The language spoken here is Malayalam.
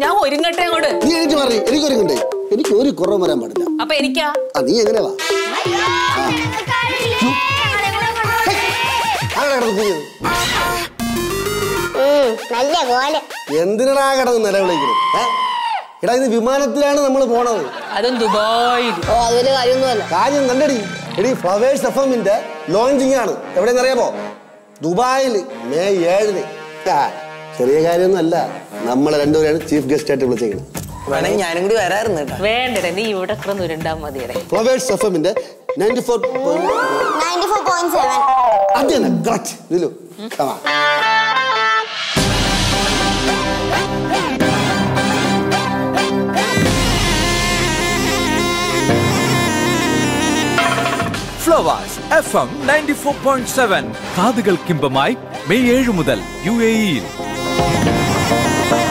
ഞാൻ ഒരുങ്ങട്ടെ അങ്ങോട്ട് നീ എനിക്ക് പറ എനിക്ക് ഒരുങ്ങണ്ടേ എനിക്ക് ഒരു കുറവ് വരാൻ പാടില്ല അപ്പൊ എനിക്കാ ആ നീ എങ്ങനെ വാ ആരാ കിടന്ന് കൂവിയത്? നല്ല പോലെ എന്തിനാ കിടന്ന് നിലവിളിക്കുന്നത് ഏ? എടാ ഇത് വിമാനത്തിലാണ് നമ്മൾ പോണത് അതും ദുബായിൽ ഓ അത് വലിയ കാര്യമൊന്നുമല്ല കാര്യം കണ്ടടി എടി ഫ്ലവേഴ്സ് എഫ് എമ്മിന്റെ ലോഞ്ചിങ് ആണ് എവിടെയെന്ന് അറിയാമോ ദുബായിൽ മെയ് ഏഴിന് ആ, ചെറിയ കാര്യമൊന്നും അല്ല നമ്മളെ രണ്ടുപേരാണ് ചീഫ് ഗസ്റ്റ് ആയിട്ട് വിളിച്ചേക്കുന്നത് വേണമെങ്കിൽ ഞാനും കൂടി വരായിരുന്നു കേട്ടോ വേണ്ടടേ നീ ഇവിടെ കിടന്ന് ഉരുണ്ടാ മതിയടേ ഫ്ലവേഴ്സ് എഫ് എമ്മിന്റെ ninety four ninety four point seven അത് തന്നെ കറക്റ്റ് ഇതിലു കമാ Flowers F M ninety four point seven കാതുകൾക്കിമ്പമായി മെയ് ഏഴ് മുതൽ യു എ ഇയിൽ